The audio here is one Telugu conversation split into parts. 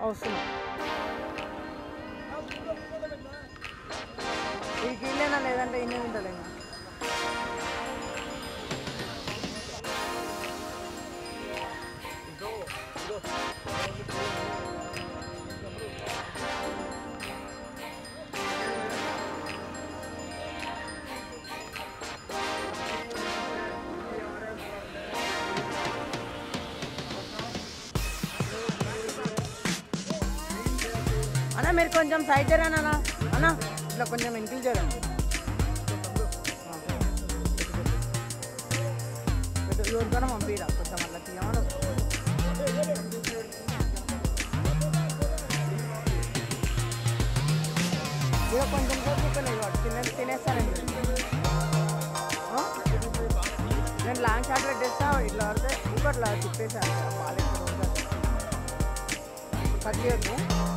వస్తున్నా ఈ కీళ్ళేనా లేదంటే ఇన్నే తింటలే ఇంకా అన్న మీరు కొంచెం సైడ్ చేయరానా అన్న అన్న ఇట్లా కొంచెం వెనకిల్ చేయరండి ఎవరికైనా పంపిరా కొంచెం అట్లా తీయమని ఇక కొంచెం సేపు తిప్పలేదు వాడు తినే తినేస్తానండి ఆ? నేను లాంగ్ షాట్ పెట్టేస్తా ఇట్లా పడితే ఇంకోట్లా తిప్పేసాను బాగా కట్ చేయొద్దు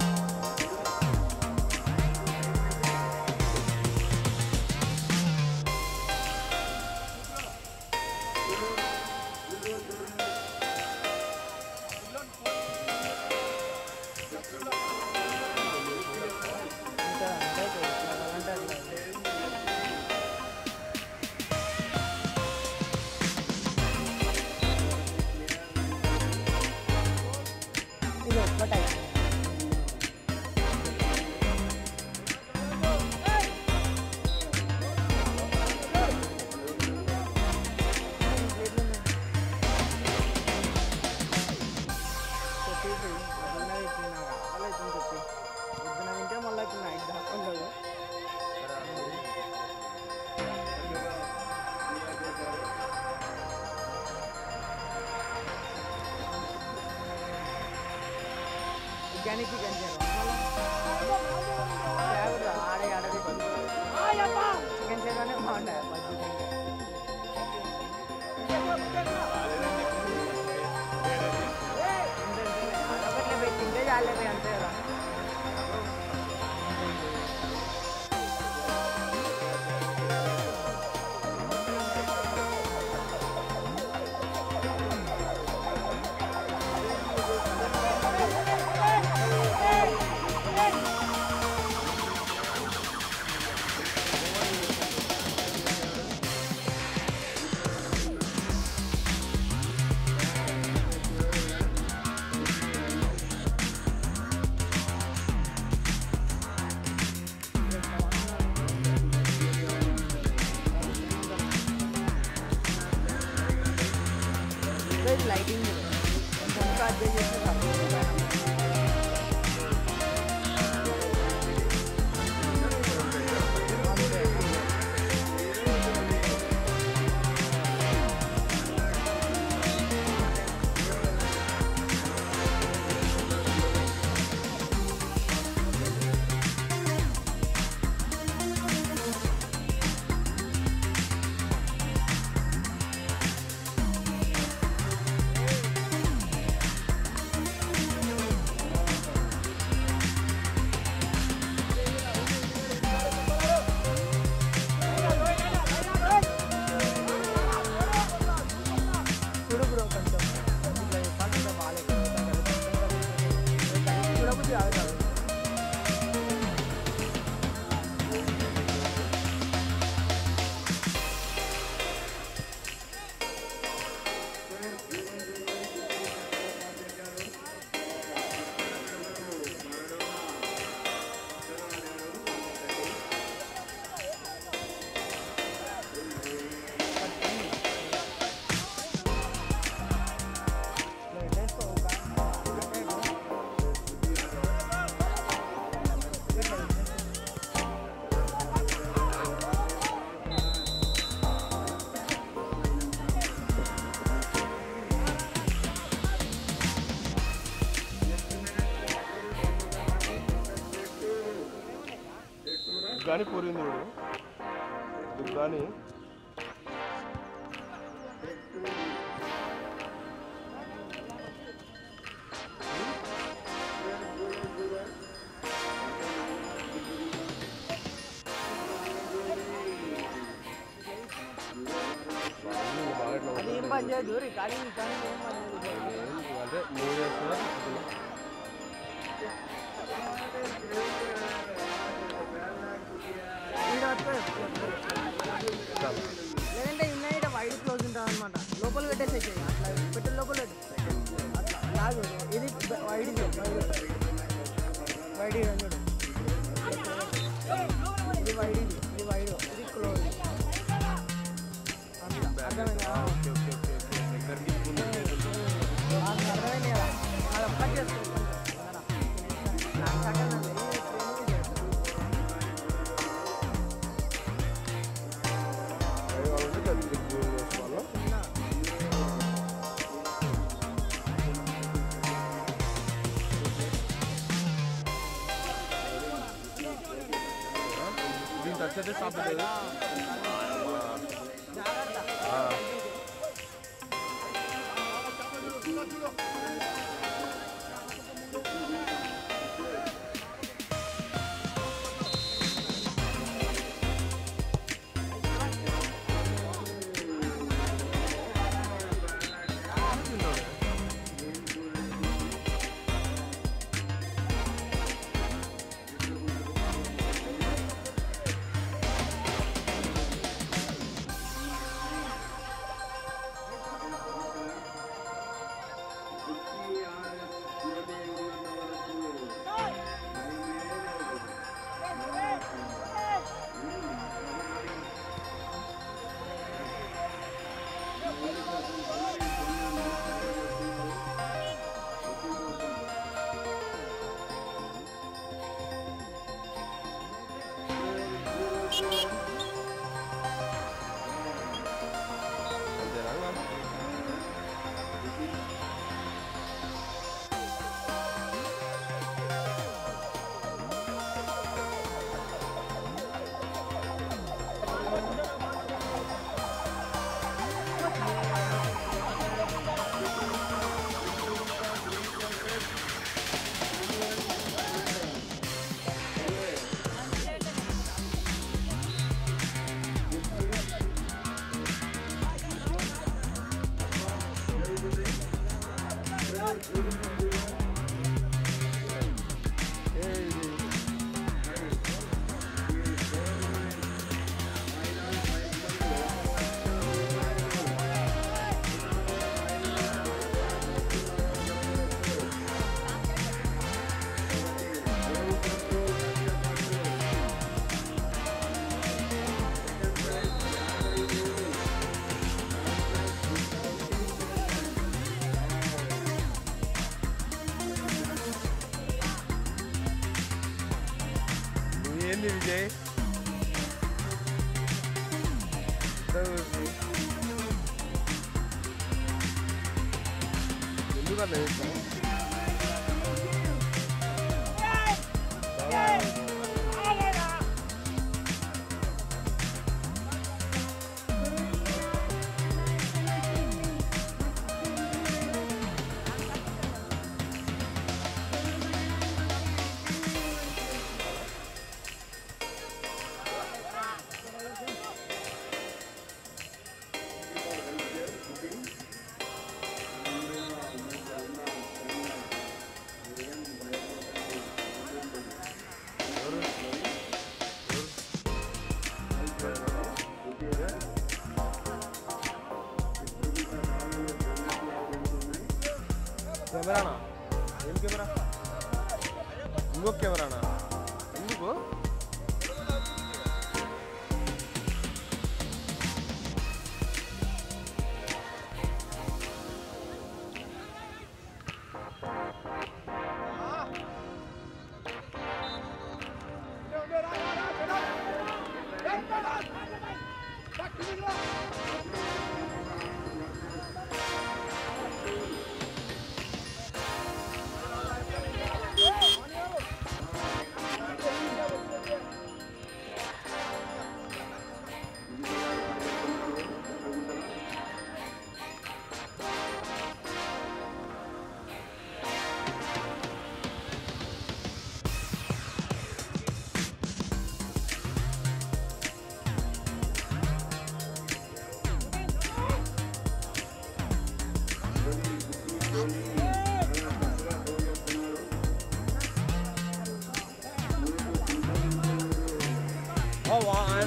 ఇంకా అంతే కావాలంటే అట్లా. ఇది ఒక్కటే చెప్పి పొద్దున్న తిప్పి నాకు ఆకలి అవుతుంది చెప్పి పొద్దున తింటే మళ్ళీ ఇప్పుడు నైట్ దాకా ఉండదు చికెన్ చికెన్ ఆడే ఆడది చికెన్ చేయగానే బాగుంటాయి బజ్జీ తింటే అదొకట్లే పోయి తింటే చాలే పోయి అంతే కదా లైటింగ్ కొంచెం స్టార్ట్ చేసి చూడు బ్రో కొంచెం ఇట్లా చెప్పాలంటే బాగాలేదు చూడబుద్ధి కాదు కాదు దుగ్గాని పూరింది వీడు దుగ్గాని బాగా ఇట్లా అది ఏం పని చేయదు రికార్డింగ్ రికార్డింగ్ ఏం పని చేయదు అంటే మూడు వేస్తున్నా ఈడ పట్టుకో. లేదంటే ఇన్న ఇట వైడ్ క్లోజ్ ఉంటుంది అనమాట లోపల పెట్టేసేసి అట్లా పెట్టే లోపల పెట్టు అట్లా లాగు ఇది వైడ్ వైడ్ చూడు ఇది వైడ్ ఇది ఇది వైడ్ ఇది క్లోజ్ అట్లా అర్థమైందా ఓకే ఓకే ఓకే ఓకే దగ్గరికి ముందు నాకు అర్థమైంది కదా అది ఒక్కటి చేసుకో నాకు సగం ఉంది. ఇది training చేస్తాను. కావాలంటే దాన్ని దూరం చేసుకోవాలా చిన్న దీని టచ్ అయితే స్టాప్ అవుతుంది జాగ్రత్త ఆ. అంతేనా ఏంది విజయ్ ఎందుకన్నా చేస్తాను కెమెరానా ఏం కెమెరా ఇంకొక కెమెరానా ఎందుకు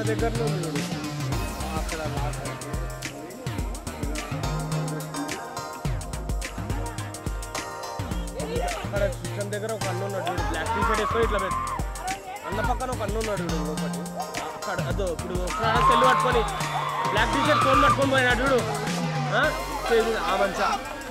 దగ్గరలో ఉంది చూడు అక్కడ లాస్ట్ అక్కడ కిచెన్ దగ్గర ఒక అన్న ఉన్నాడు చూడు బ్లాక్ టీ షర్ట్ వేసుకొని ఇట్లా పెట్టు అన్న పక్కన ఒక అన్న ఉన్నాడు చూడు ఇంకొకటి అక్కడ అదో ఇప్పుడు సెల్ పట్టుకొని బ్లాక్ టీ షర్ట్ ఫోన్ పట్టుకొని పోయినాడు చూడు ఆ? స్టేజ్ మీద ఆ మంచా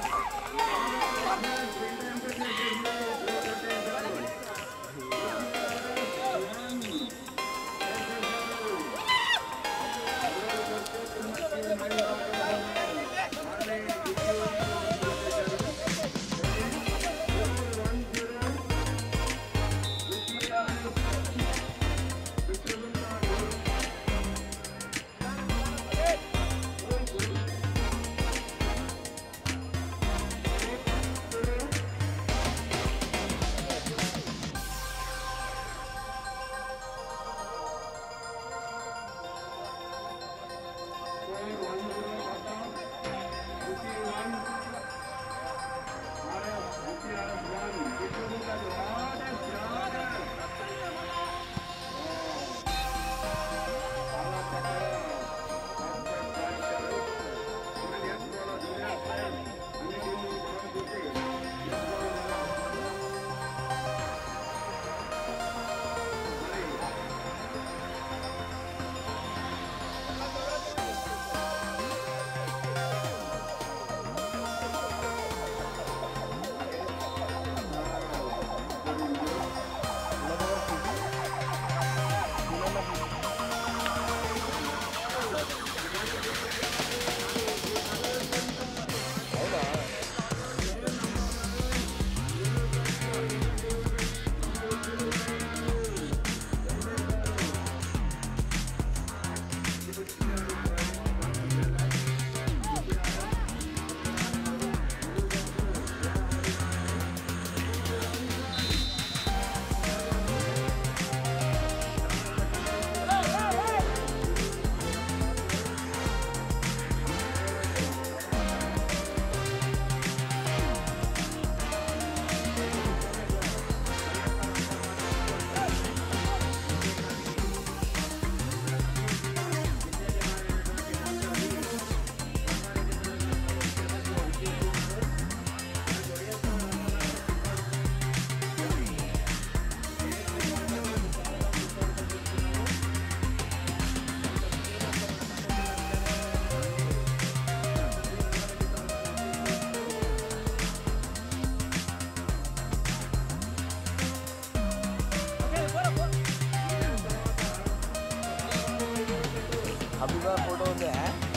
హబీబా ఫోటో ఉందా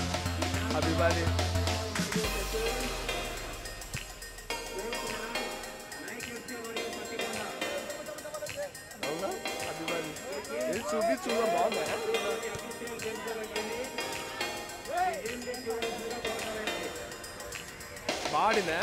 హబీబాది అవునా హబీబాది ఏది చూపించు బాగుందా పాడినా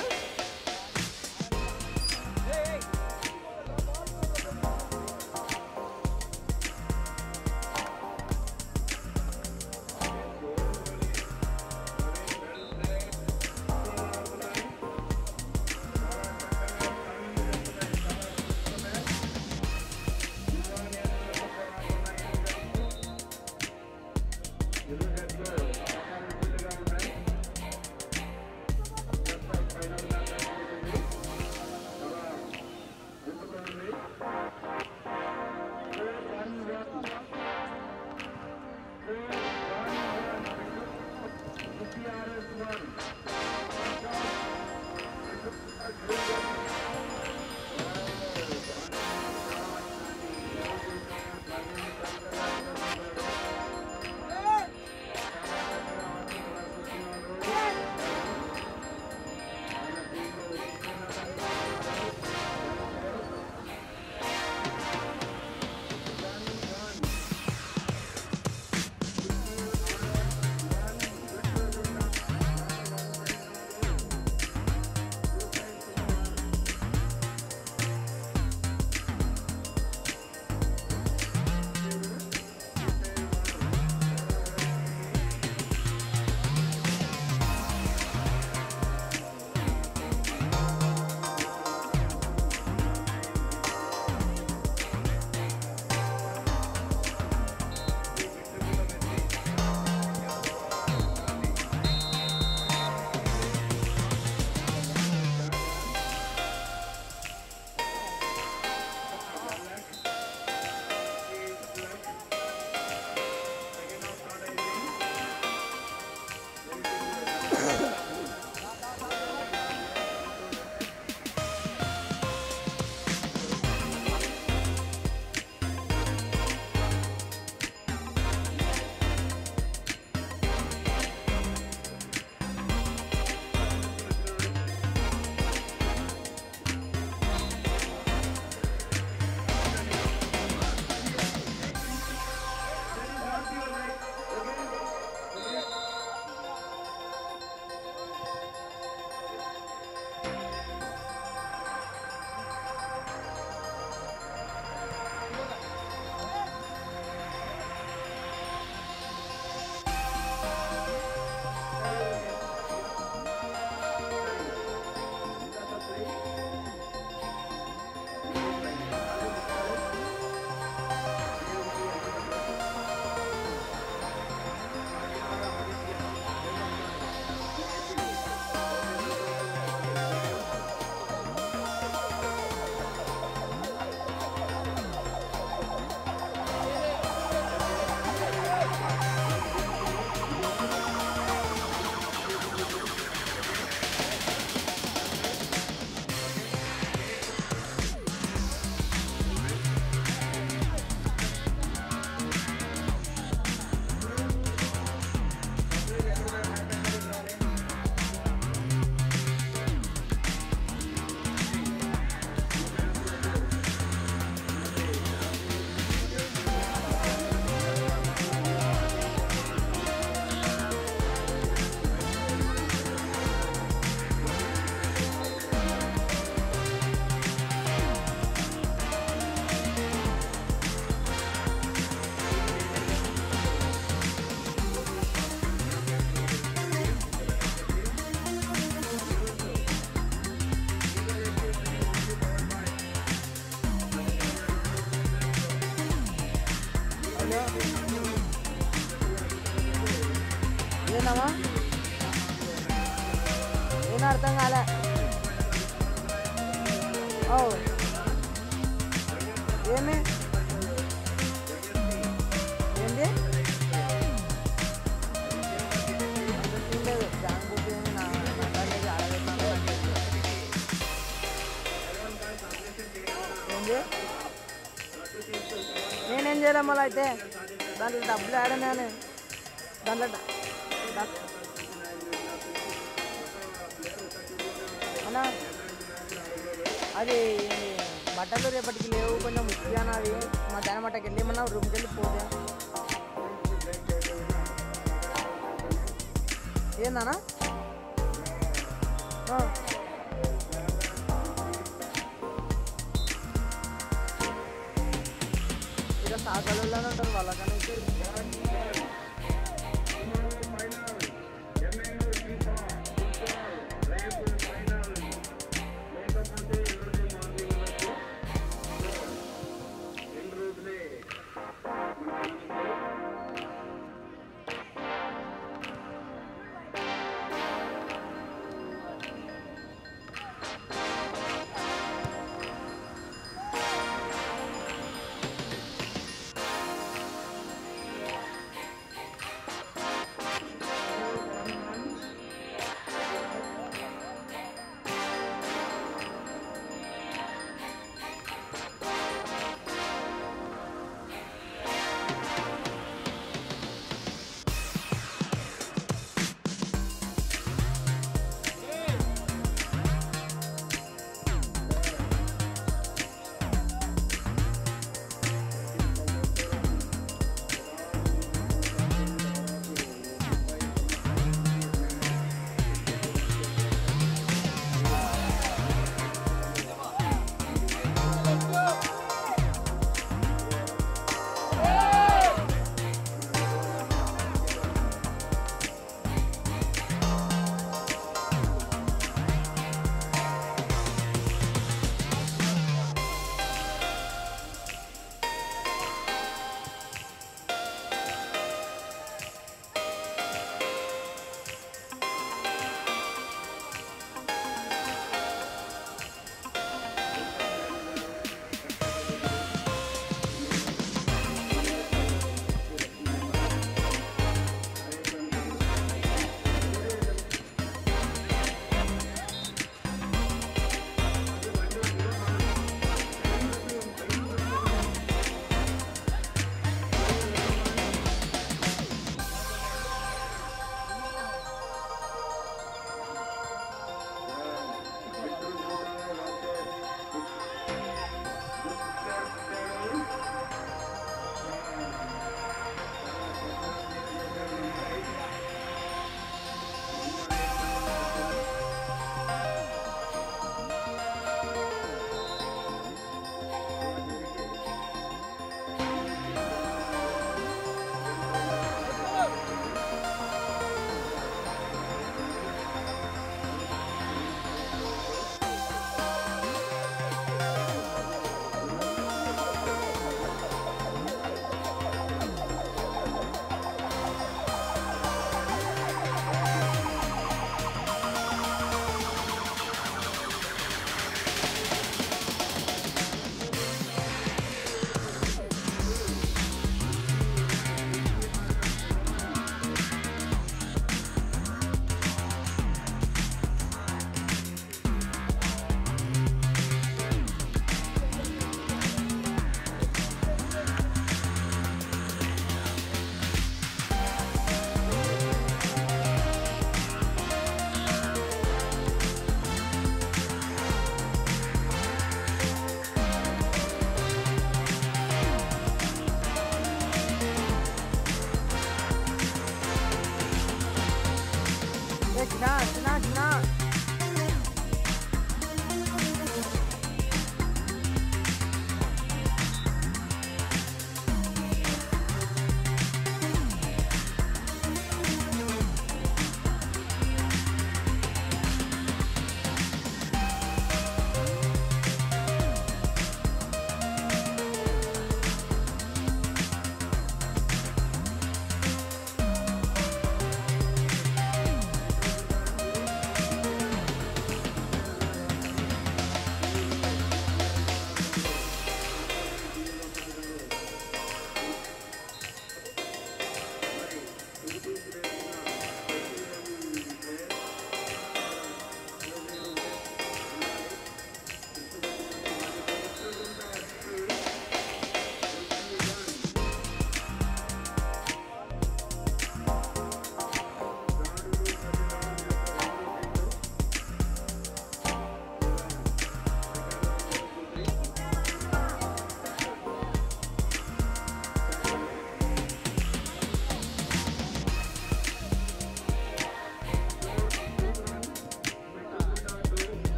వీడియో ఏందమ్మా ఏం అర్థం కాలే ఓ ఏమి ఏంది ఏం లేదు బ్యాంక్ బుక్ ఏమి నా నగలేదు ఆడబెట్టినాను నాకు తెలియదు. ఏంది నేనేం చేయడం వల్ల అయితే దాంట్లో డబ్బులు ఆడనాను దాంట్లో డ- డ- అన్నా అది బట్టలు రేపటికి లేవు కొంచెం ముఖ్యాన అవి మధ్యాహ్నం బట్టకి వెళ్ళి ఏమన్నా రూమ్కి వెళ్ళి పోతే ఏందన్నా ఆ. ఇక సాగలలో ఉంటారు వాళ్ళకనే ఏ చిన్న చిన్న చిన్న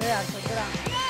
అక్కడ